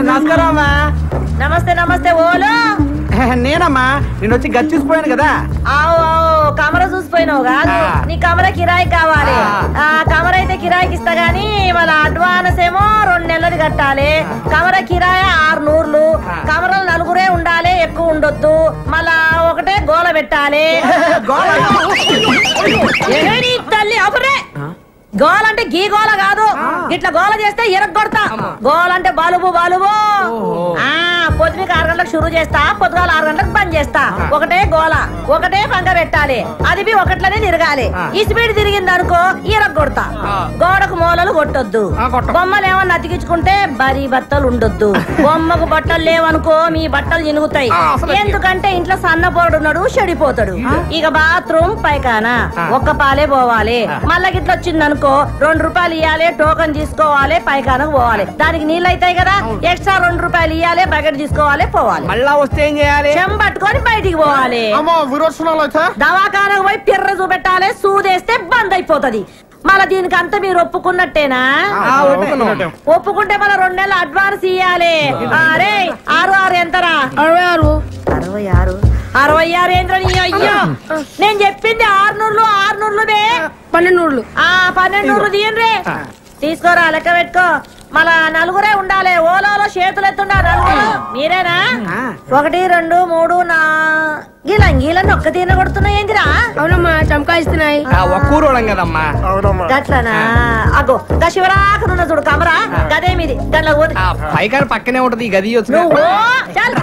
నమస్కారం అమ్మా నమస్తే నమస్తే ఓలో నేనమ్మా నేను వచ్చి గచ్చిసిపోయాను కదా ఆవు ఆవు కమర చూసిపోయినావు కాదు ఆ. నీ కమర కిరాయి కావాలి ఆ. ఆ కమర అయితే కిరాయికి ఇస్తా గానీ మన అడ్వాన్స్ ఏమో రెండు నెలలది కట్టాలి కమర కిరాయి ఆరు నూర్లు ఆ. కమరలు నలుగురే ఉండాలి ఎక్కువ ఉండొద్దు మళ్ళా ఒకటే గోల పెట్టాలి గోల? ఏడి తల్లి అబురే గోల అంటే గీ గోల కాదు ఇట్లా గోల చేస్తే ఎరగొడతా గోల అంటే బాలుబు బాలుబు ఆ పొద్దునకి ఆరు గంటలకు షురు చేస్తా పొద్దుగాల ఆరు గంటలకు బంద్ చేస్తా ఒకటే గోల ఒకటే పంగ పెట్టాలి అది బి ఒకట్లనే తిరగాలి ఈ స్పీడ్ తిరిగింది అనుకో కొడతా గోడకు మూలలు కొట్టొద్దు బొమ్మలు ఏమన్నా అతికించుకుంటే బరి బట్టలు ఉండొద్దు బొమ్మకు బట్టలు లేవనుకో మీ బట్టలు చినుగుతాయి ఎందుకంటే ఇంట్లో సన్నపోడు ఉన్నాడు చెడిపోతాడు ఇక బాత్రూమ్ పైకానా ఒక్క పాలే పోవాలి మళ్ళా గిట్ల వచ్చిందనుకో రెండు రూపాయలు ఇవ్వాలి టోకన్ తీసుకోవాలి పైకానకు పోవాలి దానికి నీళ్ళు అవుతాయి కదా ఎక్స్ట్రా రెండు రూపాయలు ఇవ్వాలి బకెట్ తీసుకోవాలి పోవాలి మళ్ళా వస్తే ఏం చేయాలి చెంబట్టుకొని బయటికి పోవాలి అమ్మో విరోచనాలు అయితే దవాఖానకు పోయి పిర్ర చూపెట్టాలి సూదేస్తే బంద్ అయిపోతది మళ్ళా దీనికి అంతా మీరు ఒప్పుకున్నట్టేనా ఆ, ఒప్పుకున్నాం. ఒప్పుకుంటే మన రెండు నెలలు అడ్వాన్స్ ఇయ్యాలి అరే ఆరు ఆరు ఎంతరా అరవై ఆరు అరవై ఆరు అరవై ఆరు ఏంద్రా నీ అయ్యో నేను చెప్పింది ఆరు నూర్లు ఆరు నూర్లు బే పన్నెండు నూర్లు ఆ పన్నెండు నూర్లు తీయండి తీసుకోరా లెక్క పెట్టుకో మన నలుగురే ఉండాలి ఓలోలో చేతులు ఎత్తుండా నలుగురు మీరేనా ఆ. ఒకటి రెండు మూడు నా గీల గీలని ఒక్క తీన కొడుతున్నా ఏందిరా అవునమ్మా చమకాయిస్తున్నాయి ఆ, ఒక్కూరోళం కదమ్మా అవునమ్మా గట్లనా అగో గా శివరాకనున్న చూడు కమరా గదే మీది గట్ల పోతే ఆ పైకాడ పక్కనే ఉంటది ఈ గది వచ్చి నువ్వు చాలు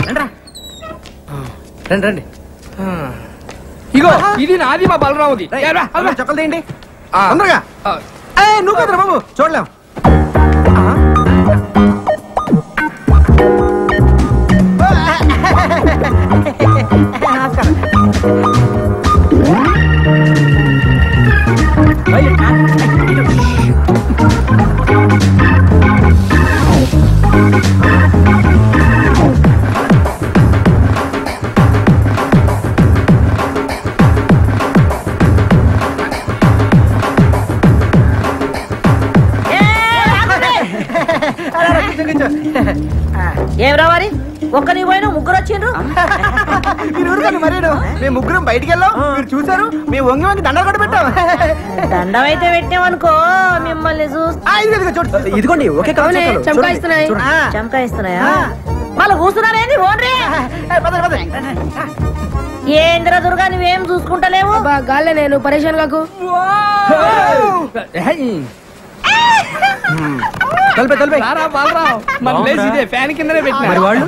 రండి రండి ఇగో ఇది నాది మా బలరాముది ఏ, రా, రా. చొక్కలు తీయండి ఆ. తొందరగా ఆ, ఏ, నువ్వు కదరా బాబు చూడలేం ఏ, ఆగండి. ఏం రావాలి ఒక్క నీ పోయిన ముగ్గురు వచ్చిండ్రు మీరు ఊరుకోండి మరేను మేము ముగ్గురం బయటికి వెళ్ళాం మీరు చూసారు మేము వంగి వంగి దండలు కూడా పెట్టాం దండం అయితే పెట్టామనుకో మిమ్మల్ని చూస్తే ఆ, ఇదిగో, ఇదిగో, చూడు ఇదిగోండి ఒకే అవునే చమకాయిస్తున్నాయి చంకాయిస్తున్నాయా మళ్ళీ కూర్చున్నారేంది ఓన్రీ ఏంద్ర దుర్గా నువ్వేం చూసుకుంటలేవు అబ్బా గాల్లే నేను పరేషాన్ కాకు తలపే తలపే రారా బలరాం మన ప్లేస్ ఇదే ఫ్యాన్ కిందనే పెట్టిన మరి వాళ్ళు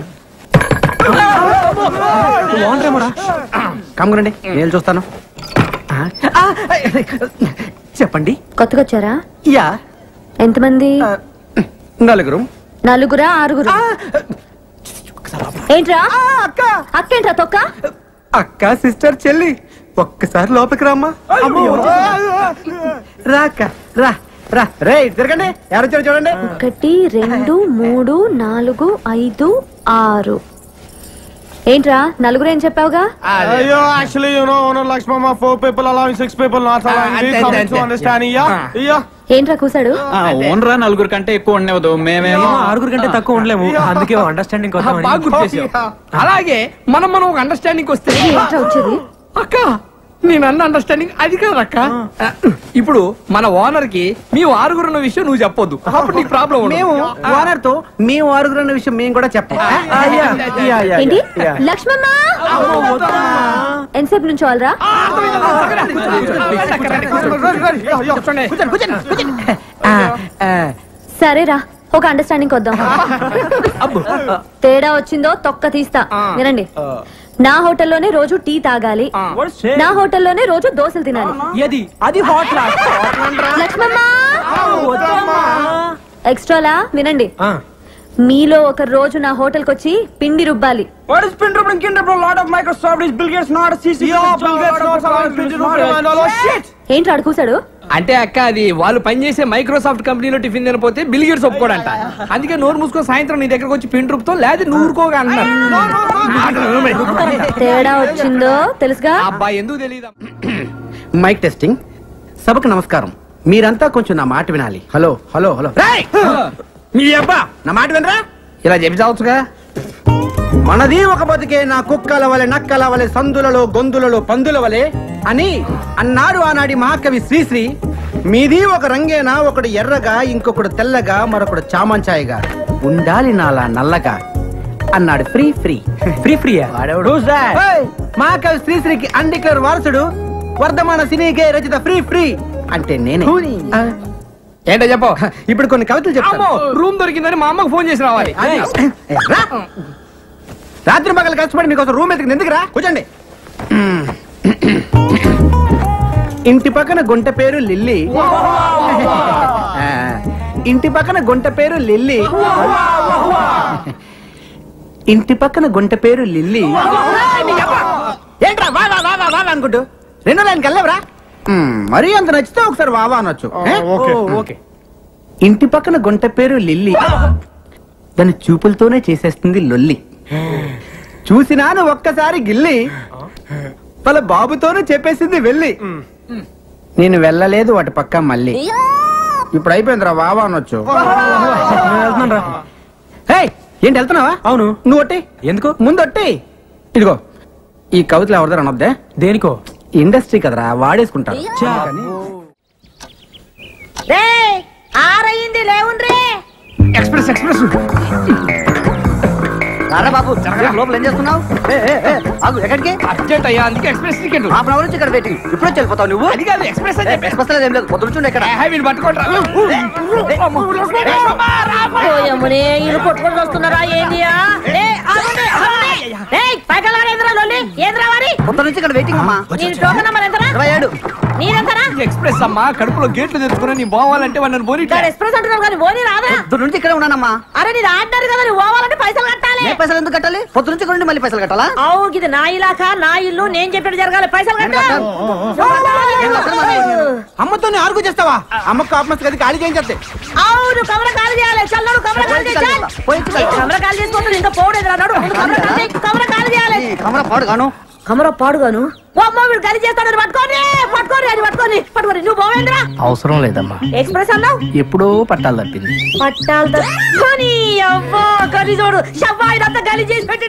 బాగుంటారేమోరా కమ్మురండి నేను చూస్తాను ఆ, ఆ, చెప్పండి కొత్తగా వచ్చారా యా ఎంతమంది ఆ, నలుగురు నలుగురా ఆరుగురు ఆ, ఏంట్రా ఆ, అక్క అక్కేంట్రా తొక్క అక్క సిస్టర్ చెల్లి ఒక్కసారి లోపలికి రామ్మా రా అక్క రా రా రే ఇటు తిరగండి ఎవరు వచ్చారో చూడండి ఒకటి రెండు మూడు నాలుగు ఐదు ఆరు ఏంట్రా నలుగురు ఏం చెప్పావుగా అయ్యో actually you know owner Lakshmamma four people allowing six people not allowing అంతే, we అంతే, come to అంతే. understand yeah ఆ. yeah ఏంట్రా కూసాడు ఓనరా నలుగురు కంటే ఎక్కువ ఉండవద్దు మేమేమో ఆరుగురు కంటే తక్కువ ఉండలేము అందుకే అండర్స్టాండింగ్ ఆ, బాగా గుర్తు చేసావు. అలాగే మనం మనం ఒక అండర్స్టాండింగ్ వస్తే ఏంట్రా వచ్చేది అక్క నేను అన్న అండర్స్టాండింగ్ అది కాదు అక్క ఇప్పుడు మన ఓనర్ కి మీ ఆరుగురు ఉన్న విషయం నువ్వు చెప్పొద్దు అప్పుడు నీకు ప్రాబ్లం మేము ఓనర్ తో మేము ఆరుగురు అన్న విషయం మేము కూడా చెప్పాం ఆ, యా, యా, యా, ఏంటి యా. లక్ష్మమ్మ ఎంతసేపు నుంచి వాళ్ళరా ఆ, ఆ, సరేరా ఒక అండర్స్టాండింగ్ వద్దాం తేడా వచ్చిందో తొక్క తీస్తా వినండి నా హోటల్లోనే రోజు టీ తాగాలి నా హోటల్లోనే రోజు దోశలు తినాలి ఏది అది హాట్ లక్ష్మమ్మ ఎక్స్ట్రాలా వినండి మీలో ఒక రోజు నా హోటల్కి వచ్చి పిండి రుబ్బాలి వాట్ ఇస్ పిన్ డ్రాపింగ్ కింద bro lot of Microsoft is Bill Gates not CC ఏంటి అడుగుసాడు అంటే అక్క అది వాళ్ళు పనిచేసే మైక్రోసాఫ్ట్ కంపెనీలో టిఫిన్ తినపోతే బిల్ గేట్స్ ఒప్పుకోడంట అందుకే నోరు మూసుకొని సాయంత్రం నీ దగ్గరకు వచ్చి పిండి రూపుతో లేదా నువ్వు ఊరుకోగా అన్నాడు తేడా వచ్చిందో తెలుసుగా అబ్బా ఎందుకు తెలియదు మైక్ టెస్టింగ్ సభకు నమస్కారం మీరంతా కొంచెం నా మాట వినాలి హలో హలో హలో రేయ్! మీ అబ్బా నా మాట వినరా ఇలా చెప్పి చావచ్చుగా మనది ఒక బతికే నా కుక్కల వలె నక్కల వలె సందులలో గొంతులలో పందుల వలె అని అన్నాడు ఆనాడి మహాకవి శ్రీశ్రీ మీది ఒక రంగేనా ఒకడు ఎర్రగా ఇంకొకడు తెల్లగా మరొకడు చామంచాయిగా ఉండాలి నాలా నల్లగా అన్నాడు ఫ్రీ ఫ్రీ ఫ్రీ ఫ్రీయా ఏయ్, మహాకవి శ్రీశ్రీకి అండికర్ వారసుడు వర్ధమాన సినీకే రచిత ఫ్రీ ఫ్రీ అంటే నేనే ఆ, ఏంటో చెప్పు ఇప్పుడు కొన్ని కవితలు అమ్మో చెప్తాను రూమ్ దొరికిందని మా అమ్మకు ఫోన్ చేసి రావాలి ఏ, రా. రాత్రి పగలు కష్టపడి మీకోసం రూమ్ ఎత్తుకుని ఎందుకు రా కూర్చోండి ఇంటి పక్కన గుంట పేరు లిల్లీ ఆ, ఇంటి పక్కన గుంట పేరు లిల్లీ ఇంటి పక్కన గుంట పేరు లిల్లీ ఏంట్రా వా వా వా వా వా వా అనుకుంటూ రెండో లైన్కి వెళ్ళవరా మరీ అంత నచ్చితే ఒకసారి వావా అనొచ్చు ఏ? ఓకే ఇంటి పక్కన గుంట పేరు లిల్లీ దాని చూపులతోనే చేసేస్తుంది లొల్లి చూసినాను ఒక్కసారి గిల్లి వాళ్ళ బాబుతోనే చెప్పేసింది వెళ్ళి నేను వెళ్ళలేదు వాటి పక్క మళ్ళీ ఇప్పుడు అయిపోయిందిరా వావా అనొచ్చు హే ఏంటి వెళ్తున్నావా అవును నువ్వు ఒట్టి ఎందుకు ముందు ఒట్టి ఇదిగో ఈ కవితలు ఎవరిదారు అనొద్దే దేనికో ఇండస్ట్రీ కదరా వాడేసుకుంటారు రే ఆరయింది లేవుండ్రే ఎక్స్ప్రెస్ ఎక్స్ప్రెస్ రారా బాబు లోపల ఏం చేస్తున్నావు ఎక్కడికి అర్జెంట్ అయ్యా అందుకే ఎక్స్ప్రెస్ టికెట్ హాఫ్ అవర్ నుంచి ఇక్కడ వెయిటింగ్ ఇప్పుడు వెళ్ళిపోతావు నువ్వు అది కాదు ఎక్స్ప్రెస్ అని చెప్పి ఎక్స్ప్రెస్ ఏం లేదు పొద్దు నుంచి ఇక్కడ వీళ్ళు పట్టుకుంటారా పోయమ్మనే ఇల్లు కొట్టుకొని వస్తున్నారా ఏందియా ఏ, ఆగండి, ఆగండి. ఏయ్, పైకల్లా ఏందిరా లొల్లి? ఏందిరా వారి? పొద్దు నుంచి ఇక్కడ వెయిటింగ్ అమ్మా నీ టోకెన్ నెంబర్ ఎంతరా? ఇరవై ఏడు నీదెంతరా? ఎక్స్ప్రెస్ అమ్మా కడుపులో గేట్లు తెచ్చుకుని నీ పోవాలంటే వాడిని పోనీ ఇక్కడ ఎక్స్ప్రెస్ అంటున్నావు కానీ ఓనీ రాదా పొద్దు నుంచి ఇక్కడే ఉన్నానమ్మా అరే నీది ఆడినారు కదా నువ్వు పోవాలంటే పైసలు కట్టాలి ఏ పైసలు ఎందుకు కట్టాలి పొద్దు నుంచి ఇక్కడ ఉండి మళ్ళీ పైసలు కట్టాలా అవు ఇది నా ఇలాకా నా ఇల్లు నేను చెప్పినట్టు జరగాలి పైసలు కట్టు అమ్మతో ఆర్గు చేస్తావా అమ్మ కాపమస్ గది ఖాళీ చేయించే అవును కమర కాలు చేయాలి చల్లడు కమర కాలు చేయాలి కమర కాలు చేసుకుంటుంది ఇంకా పోవడేది అన్నాడు ముందు కమర కాలు చేయి, కమర కాలు చేయాలి కమర పాడు గాను కమర పాడుగాను ఓ అమ్మ వీడు గలి చేస్తాడు పట్టుకొని పట్టుకొని అది పట్టుకొని పట్టుకొని నువ్వు పోవేంద్రా అవసరం లేదమ్మా ఎక్స్ప్రెస్ అన్నావు ఎప్పుడో పట్టాలు తప్పింది పట్టాలు తప్పుకొని అవ్వో గలి చూడు షవ్వాయినంతా గలి చేసి పెట్టి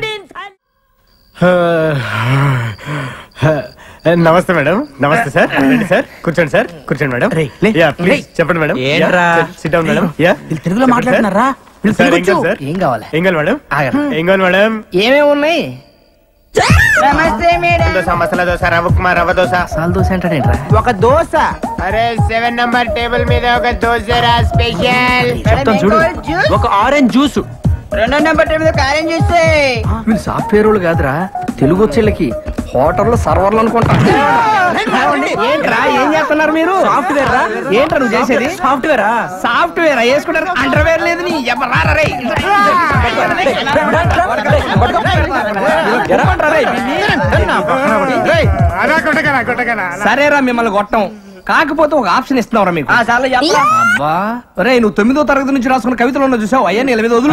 నమస్తే మేడం నమస్తే సార్ రండి సార్ కూర్చోండి సార్ కూర్చోండి మేడం లే. యా ప్లీజ్ చెప్పండి మేడం ఏంట్రా? సిట్ డౌన్ మేడం యా తెలుగులో మాట్లాడుతున్నారా వీళ్ళు సార్, ఏం తెలుగొచ్చు. కావాలి సార్? ఏం కావాలి ఏం కావాలి మేడం ఆగండి. ఏం కావాలి మేడం ఏమేమి ఉన్నాయి నమస్తే మేడం దోశ మసాలా దోశ రవ్వ ఉప్మా రవ్వ దోశ సాల్ దోశ అంటాడేంట్రా ఒక దోశ అరే సెవెన్ నంబర్ టేబుల్ మీద ఒక దోశ రా స్పెషల్ చెప్తాను చూడు ఒక ఆరెంజ్ జ్యూస్ రెండో నెంబర్ టైం కార్యం చేస్తే వీళ్ళు సాఫ్ట్వేర్ వాళ్ళు కాదురా తెలుగు వచ్చేళ్ళకి హోటల్లో సర్వర్లు అనుకుంటా ఏంట్రా ఏం చేస్తున్నారు మీరు సాఫ్ట్వేర్ రా ఏంట్రా నువ్వు చేసేది సాఫ్ట్వేర్ సాఫ్ట్వేర్ వేసుకుంటారు అండర్వేర్ లేదు నీ ఎవరారా రే ఎరమంటారా రే? అలా కొట్టగల కొట్టగల సరేరా మిమ్మల్ని కొట్టం కాకపోతే ఒక ఆప్షన్ ఇస్తున్నావురా మీకు అబ్బా రే నువ్వు తొమ్మిదో తరగతి నుంచి రాసుకున్న కవితలు ఉన్న చూసావు అయ్యా నీళ్ళ మీద వదులు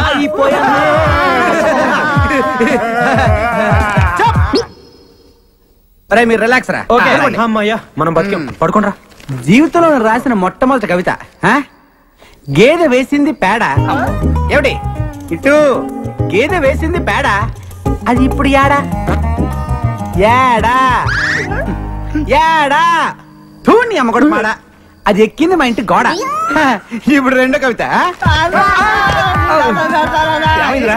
అరే మీరు రిలాక్స్ రా అమ్మయ్యా మనం బతికాం పడుకోండి జీవితంలో నేను రాసిన మొట్టమొదటి కవిత ఆ? గేదె వేసింది పేడ ఏమిటి ఇటు గేదె వేసింది పేడ అది ఇప్పుడు యాడా యాడా యాడా తూని అమ్మగొడు మాడ అది ఎక్కింది మా ఇంటి గోడ హ, ఇప్పుడు రెండో కవిత ఏమైందిరా?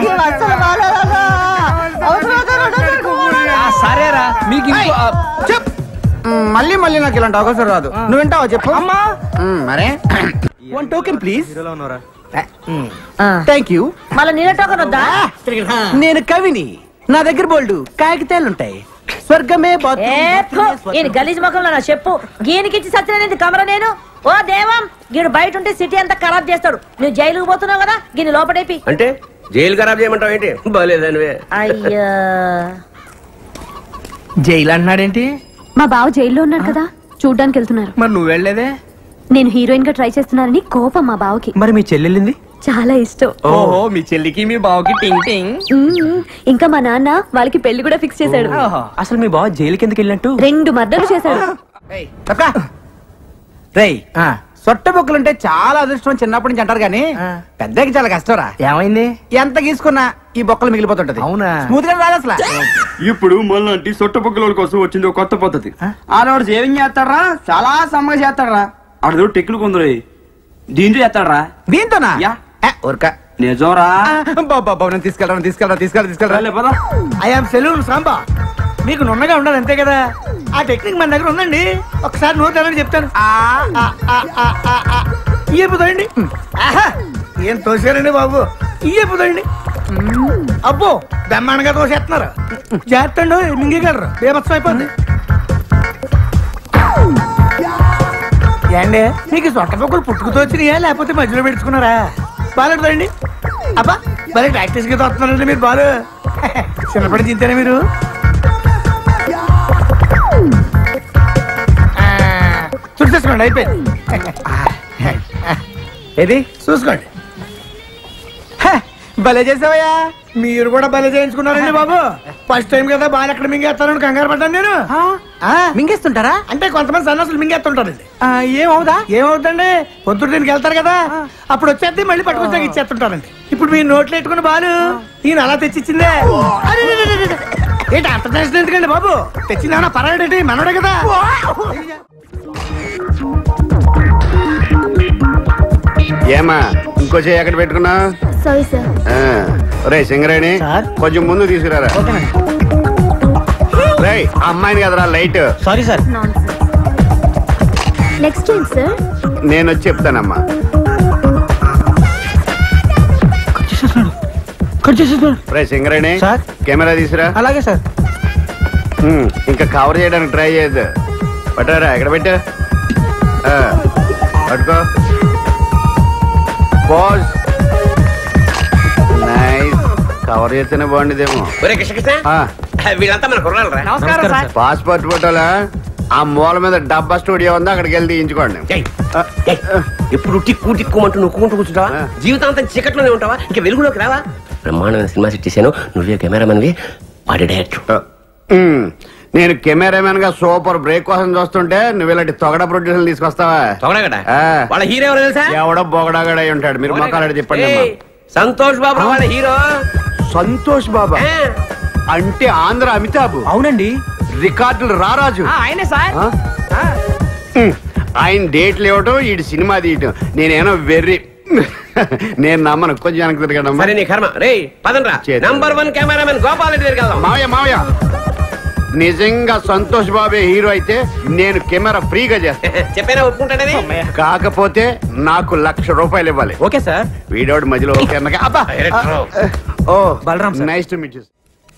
ఆ, సరేరా మీకు ఇంకో ఆ, చెప్ మ్, మళ్ళీ మళ్ళీ నాకు ఇలాంటి అవకాశం రాదు నువ్వు వింటావా చెప్పు అమ్మా మ్, మరే one token please thank you మళ్ళీ నేనే టోకన్ వద్దా నేను కవిని నా దగ్గర బోల్డు కాగితాలు ఉంటాయి స్వర్గమే ఏ బాతు- ఫు, ఈయన గలీజ్ ముఖంలో నా చెప్పు గీనికిచ్చి సత్యనేది కమర నేను ఓ దేవం గీడు బయట ఉంటే సిటీ అంతా ఖరాబ్ చేస్తాడు నువ్వు జైలుకు పోతున్నావు కదా గీని లోపడేపి అంటే జైలు ఖరాబ్ చేయమంటావు ఏంటి బాలేదనివే అయ్యా జైలు అంటున్నాడేంటి మా బావ జైల్లో ఉన్నాడు కదా చూడ్డానికి వెళ్తున్నారు మరి నువ్వు వెళ్ళలేదే నేను హీరోయిన్ గా ట్రై చేస్తున్నానని కోపం మా బావకి మరి మీ చెల్లెళ్ళింది చాలా ఇష్టం ఓహో మీ చెల్లికి మీ బావకి టింగ్ టింగ్ మ్మ్. ఇంకా మా నాన్న వాళ్ళకి పెళ్లి కూడా ఫిక్స్ చేశాడు అసలు మీ బావ జైలుకి ఎందుకు వెళ్ళినట్టు రెండు మర్డర్లు చేశాడు తప్పకా రేయ్ సొట్ట బొక్కులుంటే చాలా అదృష్టం అని చిన్నప్పటి నుంచి అంటారు కానీ పెద్దకి చాలా కష్టంరా ఏమైంది ఎంత గీసుకున్నా ఈ బొక్కలు మిగిలిపోతుంటది అవునా? స్మూత్ గా రాదు అసలు ఇప్పుడు మళ్ళీ సొట్ట పొక్కుల కోసం వచ్చింది ఒక కొత్త పద్ధతి ఆడవాడు సేవింగ్ చేస్తాడరా చాలా సమ్మగా చేస్తాడరా ఆడదో టెక్లు కొందరు దీంట్లో చేస్తాడరా దీంతోనా యా. ఏ, ఊరక నిజంరా బాబా నేను తీసుకెళ్ళరా తీసుకెళ్ళరా తీసుకెళ్ళరా తీసుకెళ్ళరా రాలే పద ఐఎమ్ సెలూన్ సాంబా మీకు నున్నగా ఉండాలి అంతే కదా ఆ టెక్నిక్ మన దగ్గర ఉందండి ఒకసారి నోట్ తెలని చెప్తాను ఆ, ఆ, ఆ, ఆ, ఆ, ఆ. ఈ వైపు తోయండి ఆహా, ఏం తోసారండి బాబు ఈ వైపు తోయండి అబ్బో బ్రహ్మాండంగా తోసేస్తున్నారు జాగ్రత్త అండి మింగగలరు బేమత్సం అయిపోద్ది ఏండి మీకు సొట్ట పొక్కులు పుట్టుకుతో వచ్చినాయా లేకపోతే మధ్యలో పెట్టుకున్నారా బాగా తోయండి అబ్బా భలే ప్రాక్టీస్ గా తోస్తున్నారండి మీరు బాలు చిన్నప్పటి చింతేనా మీరు ఆ, చూసేసుకోండి అయిపోయింది ఏది చూసుకోండి హ, భలే చేసావయ్యా మీరు కూడా భలే చేయించుకున్నారండి బాబు ఫస్ట్ టైం కదా బాగా ఎక్కడ మింగేస్తారని కంగారు పడ్డాను నేను ఆ, మింగేస్తుంటారా అంటే కొంతమంది సన్నాసులు మింగేస్తుంటారండి ఆ, ఏమవుదా ఏమవుతుందండి పొద్దున్న దీనికి వెళ్తారు కదా అప్పుడు వచ్చేది మళ్ళీ పట్టుకొచ్చాక ఇచ్చేస్తుంటారండి ఇప్పుడు మీ నోట్లు ఎట్టుకుని బాలు ఈయన అలా తెచ్చిచ్చిందే అరే, అరే, అరే, అరే. ఏంటి అంత టెన్షన్ ఎందుకండి బాబు తెచ్చిందేమన్నా పర్వాలేదేంటి మనోడే కదా ఏమా ఇంకో చేయి ఎక్కడ పెట్టుకున్నా సారీ సార్ రే సింగరేణి సార్? కొంచెం ముందు తీసుకురారా రే అమ్మాయిని కదరా లైట్ సారీ సార్ నెక్స్ట్ ఏంటి సార్ నేను వచ్చి చెప్తానమ్మా కట్ చేసేస్తున్నాడు రే సింగరేణి సార్? కెమెరా తీసురా అలాగే సార్ ఉమ్, ఇంకా కవర్ చేయడానికి ట్రై చేయొద్దు పట్టారా ఎక్కడ పెట్టా ఆ, పట్టుకో పోజ్ నైస్ కవర్ చేస్తేనే బాగుండేదేమో ఒరే కృష్ణ కృష్ణ ఆ, వీళ్ళంతా మన కుర్రాలు రా నమస్కారం సార్ పాస్పోర్ట్ ఫోటోలా ఆ మూల మీద డబ్బా స్టూడియో ఉంది అక్కడికి వెళ్ళి తీయించుకోండి ఏయ్, ఆ, ఏయ్, ఎప్పుడు టిక్కు టిక్కుమంటూ నొక్కుంటూ కూర్చుంటావా ఆ. జీవితాంతం చీకట్లోనే ఉంటావా ఇంకా వెలుగులోకి రావా బ్రహ్మాండమైన సినిమా సెట్ చేశాను నువ్వే కెమెరామన్వి వాడి డైరెక్టర్ ఆ, ఉమ్, నేను కెమెరామెన్ గా సూపర్ బ్రేక్ కోసం చూస్తుంటే నువ్వు ఇలాంటి తొగడ ప్రొడ్యూసర్ తీసుకొస్తావా తొగడగడ ఆ. వాళ్ళ హీరో ఎవరో తెలుసా ఎవడో బొగడాగడ అయి ఉంటాడు మీరు మొక్కలాడి చెప్పండి అమ్మా. ఏయ్, సంతోష్ బాబు వాళ్ళ హీరో సంతోష్ బాబా ఆ, అంటే ఆంధ్ర అమితాబ్ అవునండి రికార్డులు రారాజు ఆయనే సార్ ఆ? ఉమ్, ఆయన డేట్లు ఇవ్వటం ఈ సినిమా తీయటం నేనేమో వెర్రి నేను నమ్మను కొంచెం వెనక్కి తిరగడం సరే నీ కర్మ రే పదండ్రా చేద్దాం. Number one cameraman Gopal Reddy దగ్గరికి వెళ్దాం మావయ్య మావయ్య నిజంగా సంతోష్ బాబే హీరో అయితే నేను కెమెరా ఫ్రీగా చేస్తాను చెప్పేనా ఒప్పుకుంటాడని కాకపోతే నాకు లక్ష రూపాయలు ఇవ్వాలి ఓకే సార్ వీడోడు మధ్యలో ఓకే అన్నాక అబ్బా డైరెక్టర్. ఓ Balaram sir. Nice to meet you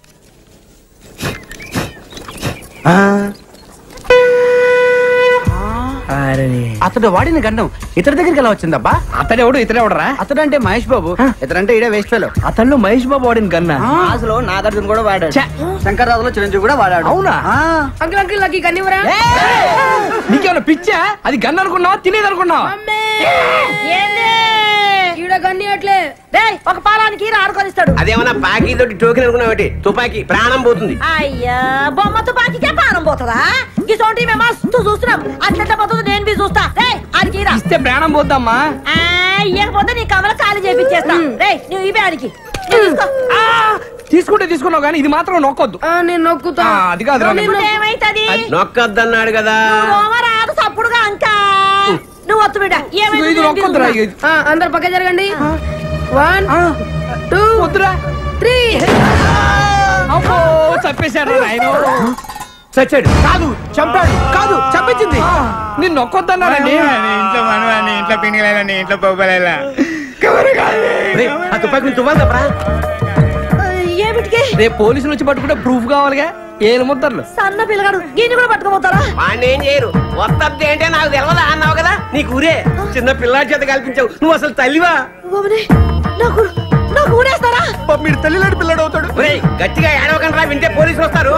అతడు వాడిన గండం ఇతడి దగ్గరికి ఎలా వచ్చిందబ్బా అతడెవడు ఇతడెవడరా అతడు అంటే మహేష్ బాబు ఇతడంటే ఇడే వేస్ట్ ఫెలో అతను మహేష్ బాబు వాడిన గన్నా అసలు నాగార్జున కూడా వాడాడు శంకర్రాజులో చిరంజీవి కూడా వాడాడు అవునా అంకుల్ అంకుల్ నాకు ఈ కన్నివరా నీకేమైనా పిచ్చా అది గన్ అనుకున్నావా తినేది అనుకున్నావా ఏంది ఈడ కన్ని అట్లే డేయ్ ఒక పాలానికి ఈర ఆడుకొనిస్తాడు అదేమన్నా పాకి తోటి టోకెన్ అనుకున్నావు తుపాకీ ప్రాణం పోతుంది అయ్యా బొమ్మ తుపాకీకే పానం పోతుందా ఈ సోటి మేము మస్తు చూస్తున్నాం అట్లెట్లా పోతుంది నేను బి చూస్తా రే ఆడికి ఈరా ఇస్తే ప్రాణం పోద్దమ్మా ఆ, ఇయ్యకపోతే నీ కమల ఖాళీ చేపించేస్తా రే నువ్వు ఇవే ఆడికి నువ్వు తీసుకో. ఆ, తీసుకుంటే తీసుకున్నావు కానీ ఇది మాత్రం నొక్కొద్దు ఆ, నేను నొక్కుతా ఆ, అది కాదురా నేను ఇప్పుడు ఏమైతది నొక్కద్దన్నాడు కదా నువ్వు రాదు సప్పుడుగా అంకా నువ్వు వత్తు బిడ్డ ఇదిగో ఇది నొక్కొద్దురా ఇక ఇది. ఆ, అందరు పక్క జరగండి వన్ టూ వద్దురా త్రీ అబ్బో చంపేశాడు ఆయన చచ్చాడు కాదు చంపాడు కాదు చంపించింది నేను నొక్కొద్దన్నానండి ఇంట్లో మనవాణి ఇంట్లో పిండిలేదని ఇంట్లో పోగలేలా రేయ్, ఆ తుపాకీ తువ్వాలి తప్పరా ఏమిటికి రేపు పోలీసులు వచ్చి పట్టుకుంటే ప్రూఫ్ కావాలిగా ఏలు ముద్దర్లు సన్న పిల్లగాడు దీన్ని కూడా పట్టుకోపోతారా వాడిని ఏం చేయరు వస్తద్ది అంటే నాకు తెలవదా అన్నావు కదా నీకు ఊరే చిన్న పిల్లాడి చేత కల్పించావు నువ్వు అసలు తల్లివా బాబునే, నాకు నాకు ఊడేస్తారా మీరు తల్లిలాంటి పిల్లడు అవుతాడు ఒరేయ్, గట్టిగా ఏడవకండి రా వింటే పోలీసులు వస్తారు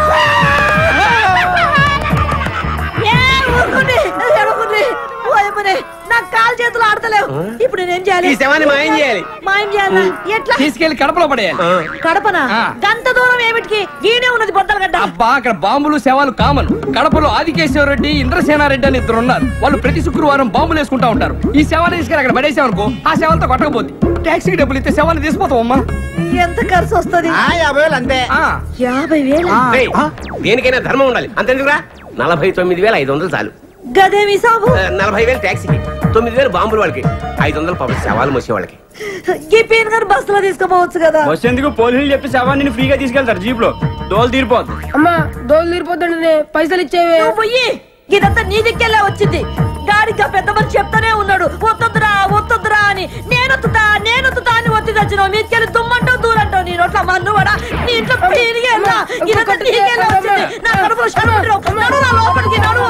ఏ ఊరుకోండి ఏడవకండి. ఓ అమ్మనే, నాకు కాలు చేతులు ఆడతలేవు ఇప్పుడు నేనేం చేయాలి ఈ శవాన్ని మాయం చేయాలి మాయం చేయాలా ఎట్లా తీసుకెళ్లి కడపలో పడేయాలి కడపనా ఆ. గంత దూరం ఏమి ఏమిటికి ఈడే ఉన్నది బొద్దల గడ్డ అబ్బా అక్కడ బాంబులు శవాలు కామన్ కడపలో ఆదికేశ్వర రెడ్డి ఇంద్రసేనారెడ్డి అని ఇద్దరు ఉన్నారు వాళ్ళు ప్రతి శుక్రవారం బాంబులు వేసుకుంటా ఉంటారు ఈ శవాన్ని తీసుకెళ్ళి అక్కడ పడేసామనుకో ఆ శవాలతో కొట్టకపోతే ట్యాక్సీకి డబ్బులు ఇస్తే శవాన్ని తీసిపోతాం అమ్మా ఎంత ఖర్చు వస్తుంది యాభై వేలు అంతే యాభై వేలు రేయ్, దేనికైనా ధర్మం ఉండాలి అంతెందుకురా నలభై తొమ్మిది వేల ఐదు వందలు చాలు గదేమి సాబు ఆ, నలభై వేలు ట్యాక్సీకి తొమ్మిది వేలు బాంబులు వాళ్ళకి ఐదు వందలు పాపం శవాలు మోసే వాళ్ళకి ఈ పీన్ గారు బస్సులో తీసుకుపోవచ్చు కదా బస్ ఎందుకు పోలీసులు చెప్పి శవాన్ని ఫ్రీగా తీసుకెళ్తారు జీప్ లో దోలు తీరిపోద్ది అమ్మా దోలు తీరిపోతుండే పైసలు ఇచ్చేవే నువ్వు పోయి ఇదంతా నీ దిక్కెళ్ళే వచ్చింది గాడిగా పెద్ద మనిషి చెప్తానే ఉన్నాడు వద్దొద్దురా వద్దొద్దురా అని నేనొత్తుతా నేనొత్తుతా అని ఒత్తి తెచ్చినావు మీకెళ్ళి దుమ్మంటావు దూరంటావు నీ నోట్ల మన్ను కూడా నీ ఇంట్లో పీరిగేలా ఇదంతా నీకెళ్ళే వచ్చింది నా కడుపులో శరం నడు నా లోపలికి నడు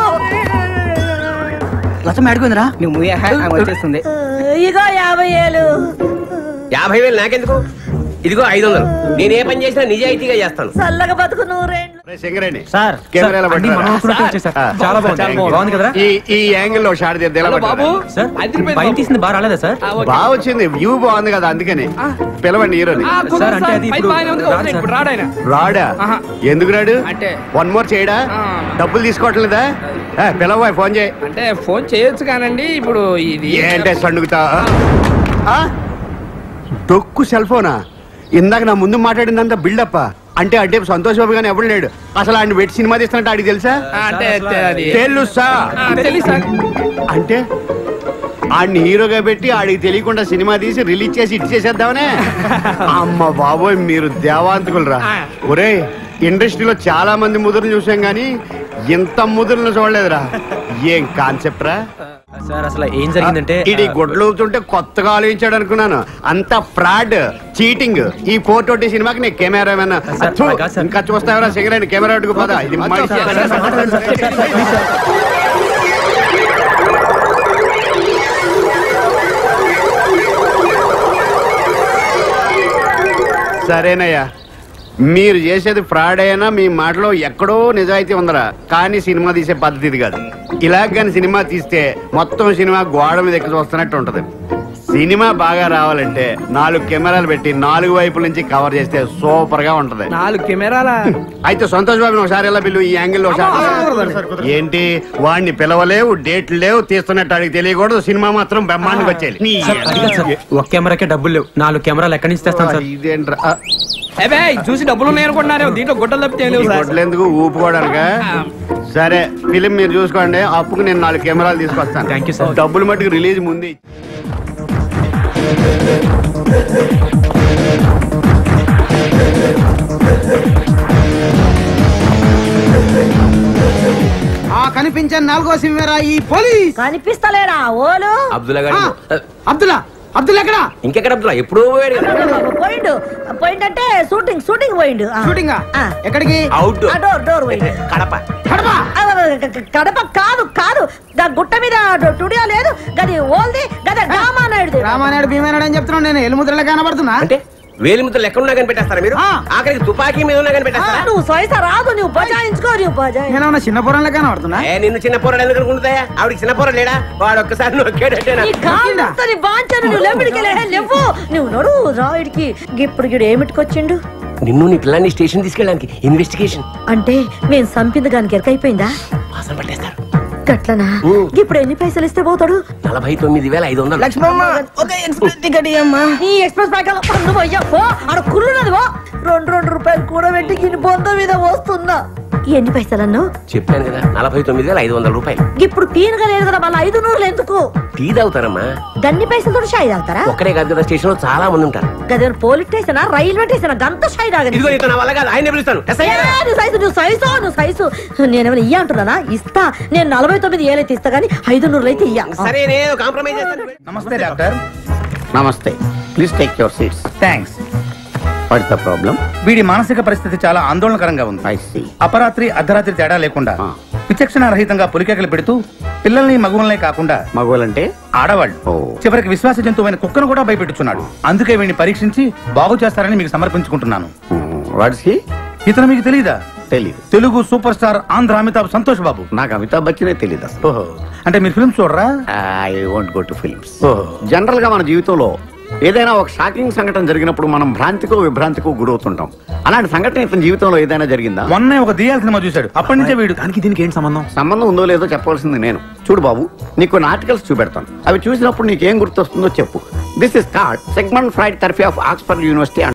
లచ్చం ఆడుకుందిరా నువ్వు వచ్చేస్తుంది ఇగో యాభై ఏళ్ళు యాభై వేలు నాకెందుకు ఇదిగో ఐదు వందలు నేను ఏ పని చేసినా నిజాయితీగా చేస్తాను చల్లగా బతుకు నూరేండ్లు రే సింగరేణి సార్ కెమెరాలో సార్, అన్ని మనం అనుకున్నట్టే వచ్చేసారు. చాలా బాగుంది. చాలా బాగుంది. బాగుంది కదరా? ఈ ఈ యాంగిల్ లో షాట్ తీద్దాం ఎలా హలో బాబు పట్టారా? సార్ అదిరిపోయింది బయట బాబు. తీసింది బాగా రాలేదా సార్ ఆ, ఓకే. బాగా వచ్చింది వ్యూ బాగుంది కదా అందుకని పిలవండి హీరోని ఆ, కుదరదు సార్, అంటే సార్. అది పైప్ ఇప్పుడు బాగానే ఉంది, రాదు వదిలేయ్, సార్. ఇప్పుడు రాడాయన రాడా ఆహా. ఎందుకు రాడు అంటే వన్ మోర్ చేయడా ఆ. డబ్బులు తీసుకోవట్లేదా ఏ, పిలవబాయ్ ఫోన్ చేయి అంటే ఫోన్ చేయొచ్చు కానండి ఇప్పుడు ఇది ఏంటే సండుగుతా ఆ? డొక్కు సెల్ ఫోనా ఇందాక నా ముందు మాట్లాడిందంతా బిల్డప్ అంటే అంటే సంతోష్ బాబు గానీ ఎవడు లేడు అసలు ఆయన వెట్టి సినిమా తీస్తున్నట్టు ఆడికి తెలుసా ఆ, అంటే అంటే అది తెలుసా ఆ, తెలుసు సార్. అంటే ఆడిని హీరోగా పెట్టి ఆడికి తెలియకుండా సినిమా తీసి రిలీజ్ చేసి ఇట్ చేసేద్దామనే అమ్మ బాబోయ్ మీరు దేవాంతకులరా ఒరే ఇండస్ట్రీలో చాలా మంది ముదురులు చూసాం గానీ ఇంత ముదురులను చూడలేదురా ఏం కాన్సెప్ట్ రా సార్ అసలు ఏం జరిగిందంటే ఇది గుడ్లు ఊగుతుంటే కొత్తగా ఆలోచించాడు అనుకున్నాను అంత ఫ్రాడ్ చీటింగ్ ఈ ఫోర్ ట్వంటీ సినిమాకి నేను కెమెరా సార్, అది కాదు సార్. ఇంకా చూస్తావరా సిగరెట్ కెమెరా అడ్డుకు పదా ఇది మనిషి. సరేనయ్యా మీరు చేసేది ఫ్రాడ్ అయినా మీ మాటలో ఎక్కడో నిజాయితీ ఉందరా కానీ సినిమా తీసే పద్ధతి ఇది కాదు ఇలా కానీ సినిమా తీస్తే మొత్తం సినిమా గోడ మీద ఎక్కి చూస్తున్నట్టు ఉంటది సినిమా బాగా రావాలంటే నాలుగు కెమెరాలు పెట్టి నాలుగు వైపుల నుంచి కవర్ చేస్తే సూపర్ గా ఉంటది నాలుగు కెమెరాల అయితే సంతోష్ బాబు ఒకసారి ఎలా బిల్లు ఈ యాంగిల్ లో ఒకసారి ఏంటి వాడిని పిలవలేవు డేట్లు లేవు తీస్తున్నట్టు అడిగి తెలియకూడదు సినిమా మాత్రం బ్రహ్మాండంగా వచ్చేది నీ సార్, అది కాదు సార్. ఒక కెమెరాకే డబ్బులు లేవు నాలుగు కెమెరాలు ఎక్కడి నుంచి తెస్తాను సార్ ఇదేంట్రా ఆ, ఏబే చూసి డబ్బులు ఉన్నాయి అనుకుంటున్నారే దీంట్లో గుడ్డలు తప్పితే ఏం ఈ లేవు సార్ గొడ్డలెందుకు ఊపుకోవడానిక సరే ఫిలిం మీరు చూసుకోండి అప్పుకు నేను నాలుగు కెమెరాలు తీసుకొస్తాను Thank you, sir. డబ్బులు మట్టుకు రిలీజ్ ముందు ఆ కనిపించే నాలుగో సింహరా ఈ పోలీస్ కనిపిస్తలేడా ఓలు అబ్దుల్లా ఆ, గారు అబ్దుల్లా అబ్దుల్ ఎక్కడా ఇంకెక్కడ అబ్దుల్లా ఎప్పుడో పోయాడు కదా. పోయిండు పోయిండు అంటే షూటింగ్ షూటింగ్ పోయిండు ఆ. షూటింగా ఆ. ఎక్కడికి అవుట్ ఆ, డోర్ డోర్ పోయిండు కడప కడప ఆ, క- క- కడప కాదు కాదు దా గుట్ట మీద టుడియో లేదు గది ఓల్ది గది డ్రామా నాయుడుది రామానాయుడు భీమానాయుడు అని చెప్తున్నాను నేను ఎలుముద్రలో కనబడుతున్నా అంటే వేలి ముద్దలు ఎక్కడ ఉన్నా కనిపెట్టేస్తారా మీరు ఆ. ఆఖరికి తుపాకీ మీద ఉన్నా ఆ, కనిపెట్టేస్తారా నువ్వు సైస రాదు నువ్వు బజాయించుకో నువ్వు బజాయి నేనేమన్నా చిన్న పొరంలో కనబడుతున్నా ఏ నిన్ను చిన్న పోరాడు ఎందుకు అనుకుంటాయా ఆవిడకి చిన్న పోరాడు లేడా వాడు ఒక్కసారి నొక్కాడంటేనా నీ కాంతని బాంచను నువ్వు లెమ్మిడికి లేవు నువ్వు నడు రాయుడికి ఇప్పుడు గిడు ఏమిటికొచ్చిండు నిన్ను నీ పిల్లాన్ని స్టేషన్ తీసుకెళ్ళడానికి ఇన్వెస్టిగేషన్ అంటే మేము సంపింది గానికి ఎరకైపోయిందా వాసన పట్టేస్తారు గట్లనా ఇప్పుడు ఎన్ని పైసలు ఇస్తే పోతాడు నలభై తొమ్మిది వేల ఐదు వందలు లక్ష్మమ్మ ఒక ఎక్స్ప్రెస్ టికెట్ ఇయ్యమ్మా ఈ ఎక్స్ప్రెస్ ప్యాకెట్ పండు పోయ్యా పో ఆడ కుర్రున్నది పో రెండు రెండు రూపాయలు కూడా పెట్టి గిని బొంద మీద వస్తున్నా ఎన్ని పైసలన్ను చెప్పాను కదా నలభై తొమ్మిది వేల ఐదు వందల రూపాయలు ఇప్పుడు తీనగా లేదు కదా మళ్ళీ ఐదు నూరులు ఎందుకు టీ తాగుతారమ్మా గన్ని పైసలతో షాయి తాగుతారా ఒక్కడే కాదు కదా స్టేషన్ లో చాలా మంది ఉంటారు గదే పోలీస్ స్టేషన్ రైల్వే స్టేషన్ గంత షాయి తాగని ఇదిగో నీతో నా వల్ల కాదు ఆయన పిలుస్తాను ఎస్ఐ ఏ, గారు. నువ్వు సైజు నువ్వు సైజు నువ్వు సైజు నేనేమైనా ఇయ్య అంటున్నానా ఇస్తా నేను నలభై తొమ్మిది ఏలైతే ఇస్తా గానీ ఐదు నూరులు అయితే ఇయ్య సరే నేను కాంప్రమైజ్ చేస్తాను నమస్తే డాక్టర్ నమస్తే please take your seats thanks what the problem వీడి మానసిక పరిస్థితి చాలా ఆందోళనకరంగా ఉంది ఐ సీ అపరాత్రి అర్ధరాత్రి తేడా లేకుండా ఆ. విచక్షణ రహితంగా పులికేకలు పెడుతూ పిల్లల్ని మగువల్నే కాకుండా మగవాళ్ళంటే ఆడవాళ్ళు ఓ. చివరికి విశ్వాస జంతువైన కుక్కను కూడా భయపెట్టుచున్నాడు అందుకే వీడిని పరీక్షించి బాగు చేస్తారని మీకు సమర్పించుకుంటున్నాను వాట్స్ హీ ఇతను మీకు తెలియదా తెలీదు తెలుగు సూపర్ స్టార్ ఆంధ్ర అమితాబ్ సంతోష్ బాబు నాకు అమితాబ్ బచ్చనే తెలియదు అసలు ఓహో అంటే మీరు ఫిల్మ్ చూడరా I want go to films ఓహో జనరల్ గా మన జీవితంలో ఏదైనా ఒక షాకింగ్ సంఘటన జరిగినప్పుడు మనం భ్రాంతికో విభ్రాంతికో గురవుతుంటాం అలాంటి సంఘటన ఇతని జీవితంలో ఏదైనా జరిగిందా మొన్నే ఒక దియాల సినిమా చూశాడు అప్పటి నుంచే వీడు దానికి దీనికి ఏంటి సంబంధం సంబంధం ఉందో లేదో చెప్పవలసింది నేను చూడు బాబు నీకు కొన్ని ఆర్టికల్స్ చూపెడతాను అవి చూసినప్పుడు నీకేం గుర్తొస్తుందో చెప్పు this is card segment fried therapy of Oxford university